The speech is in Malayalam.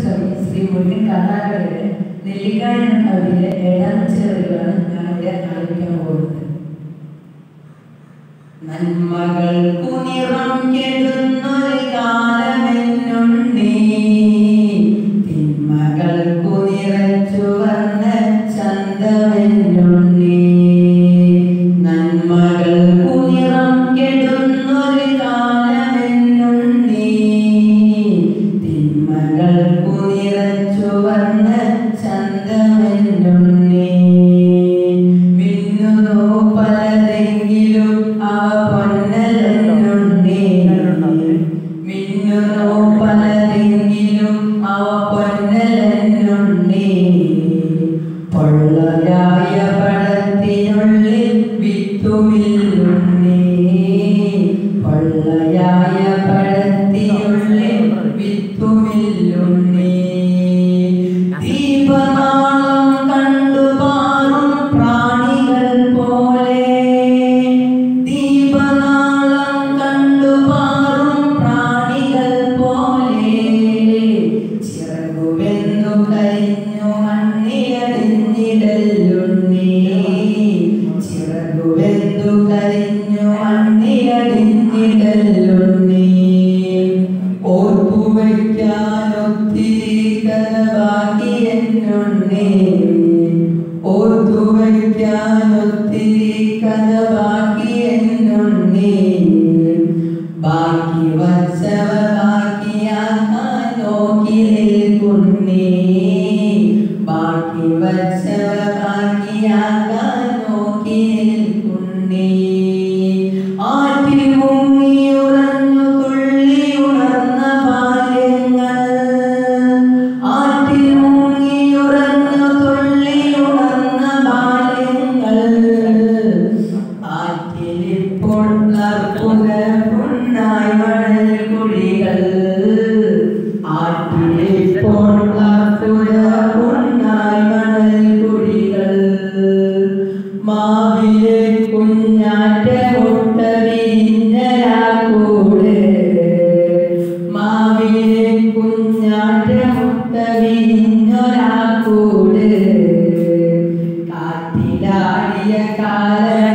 കവി ശ്രീ മുരുകൻ കർണാടകയുടെ നെല്ലിക്ക എന്ന കവിയിലെ ഏഴാമത്തെ വരികളാണ് ഞാനിവിടെ ആലപിക്കാൻ പോകുന്നത് നന്മകൾക്കു നിറം കെടുന്നൊരു കാലമെന്നുണ്ടേ തിന്മകൾക്കു നിറച്ചു വന്ന ചന്തമെന്നുണ്ടേ നന്മകൾക്കു നിറം കെടുന്നൊരു കാലമെന്നുണ്ടേ തിന്മകൾക്കു നിറച്ചു വന്ന ചന്തമെന്നുണ്ടേ മിന്നുന്നു പലതെങ്കിലും ആ പൊന്നലെന്നുണ്ടേ മിന്നുന്നു പലതെങ്കിലും അവ പൊന്നലെന്നുണ്ടേ പൊള്ളരായ പഴത്തിനുള്ളിൽ വിത്തുമില്ലുണ്ടേ പൊള്ളയായ പഴത്തിനുള്ളിൽ വിത്തുമില്ലുണ്ടേ ദീപനാളം കണ്ടു പാറും പ്രാണികൾ പോലെ ദീപനാളം കണ്ടു പാറും പ്രാണികൾ പോലെ ചിറകുവെന്നു കരിഞ്ഞു മണ്ണിയടിഞ്ഞിടലുണ്ണി ചിറകുവെന്നു കരിഞ്ഞു മണ്ണിയടിഞ്ഞിടലുണ്ണി ഓർത്തു വയ്ക്കാനൊത്തിരി കനവാക്കി എന്നുണ്ണി ഓർത്തു വയ്ക്കാനൊത്തിരി കനവാക്കി എന്നുണ്ണി ബാക്കി വച്ചവ ബാക്കിയാക്കാൻ നോക്കി നിൽക്കുന്നേ ബാക്കി വച്ചവ ബാക്കിയാക്കാൻ നോക്കി നിൽക്കുന്നേ ആറ്റിൽ മുങ്ങി ഉറഞ്ഞു തുള്ളി ഉണർന്ന ബാല്യങ്ങൾ ആറ്റിൽ മുങ്ങി ഉറഞ്ഞു തുള്ളി ഉണർന്ന ബാല്യങ്ങൾ ആറ്റിലിപ്പോൾ അർപ്പുത പുണ്ണായി മണൽ കുഴികൾ ആറ്റിലിപ്പോൾ അർപ്പുത പുണ്ണായി മണൽ കുഴികൾ മാവിലെ കുഞ്ഞാറ്റ മുട്ട വിരിഞ്ഞരാക്കൂട് മാവിലെ കുഞ്ഞാറ്റ മുട്ട വിരിഞ്ഞൊരാക്കൂട് കാറ്റിലാടിയ കാലം